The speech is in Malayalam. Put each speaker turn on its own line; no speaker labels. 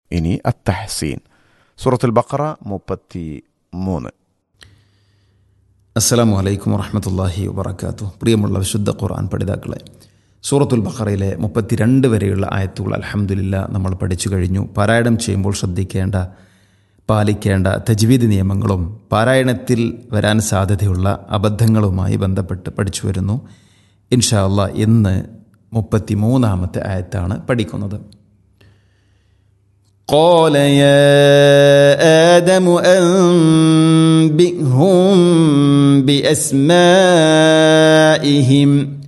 ഇനി അത്തഹസീൻ സൂറത്തുൽ ബക്കറ മുപ്പത്തി മൂന്ന്
അസ്സലാമു അലൈക്കും വറഹമത്തല്ലാഹി വബർക്കാത്തു പ്രിയമുള്ള വിശുദ്ധ ഖുർആൻ പഠിതാക്കളെ സൂറത്തുൽ ബഖറയിലെ മുപ്പത്തിരണ്ട് വരെയുള്ള ആയത്തുകൾ അലഹമുല്ല നമ്മൾ പഠിച്ചു കഴിഞ്ഞു പാരായണം ചെയ്യുമ്പോൾ ശ്രദ്ധിക്കേണ്ട പാലിക്കേണ്ട തജ്വീദ് നിയമങ്ങളും പാരായണത്തിൽ വരാൻ സാധ്യതയുള്ള അബദ്ധങ്ങളുമായി ബന്ധപ്പെട്ട് പഠിച്ചു വരുന്നു ഇൻഷാ അല്ലാ ഇന്ന് മുപ്പത്തി മൂന്നാമത്തെ ആയത്താണ് പഠിക്കുന്നത്
قال يا آدم أنبئهم بأسمائهم